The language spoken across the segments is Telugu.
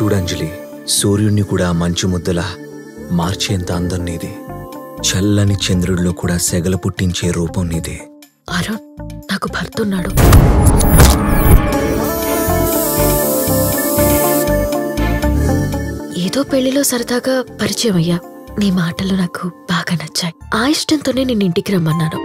చూడంజలి సూర్యుణ్ణి కూడా మంచు ముద్దలా మార్చేంత అందం నీది చల్లని చంద్రుడిలో కూడా సెగల పుట్టించే రూపం నీదే అరుణ్ నాకు భర్త ఉన్నాడు ఏదో పెళ్లిలో సరదాగా పరిచయం అయ్యా నీ మాటలు నాకు బాగా నచ్చాయి ఆ ఇష్టంతోనే నేను ఇంటికి రమ్మన్నాను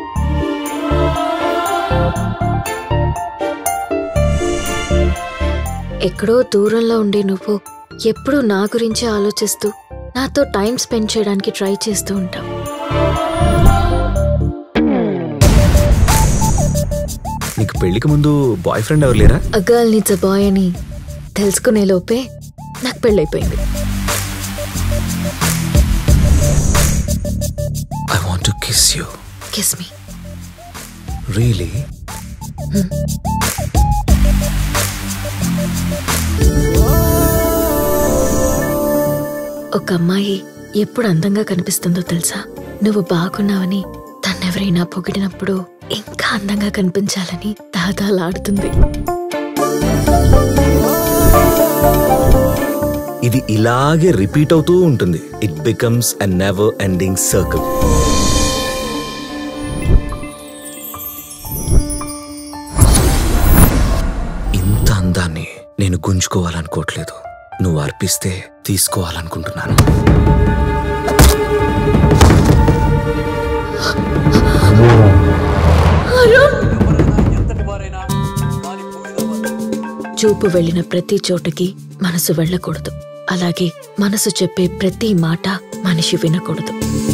ఎక్కడో దూరంలో ఉండే నువ్వు ఎప్పుడూ నా గురించి ఆలోచిస్తూ నాతో టైం స్పెండ్ చేయడానికి ట్రై చేస్తూ ఉంటావు నీకు పెళ్లికి ముందు బాయ్ ఫ్రెండ్ ఎవరు లేరా a girl needs a boy అని తెలుసుకునే లోపే నాకు పెళ్ళైపోయింది I want to kiss you kiss me really ఒక అమ్మాయి ఎప్పుడు అందంగా కనిపిస్తుందో తెలుసా నువ్వు బాగున్నావని తన్నెవరైనా పొగిడినప్పుడు ఇంకా అందంగా కనిపించాలని దాదాలాడుతుంది ఇది ఇలాగే రిపీట్ అవుతూ ఉంటుంది it becomes a never ending circle ఇంత అందాన్ని నేను గుంజుకోవాలనుకోవట్లేదు నువ్వు అర్పిస్తే తీసుకోవాలనుకుంటున్నాను చూపు వెళ్ళిన ప్రతి చోటుకి మనసు వెళ్ళకూడదు అలాగే మనసు చెప్పే ప్రతి మాట మనిషి వినకూడదు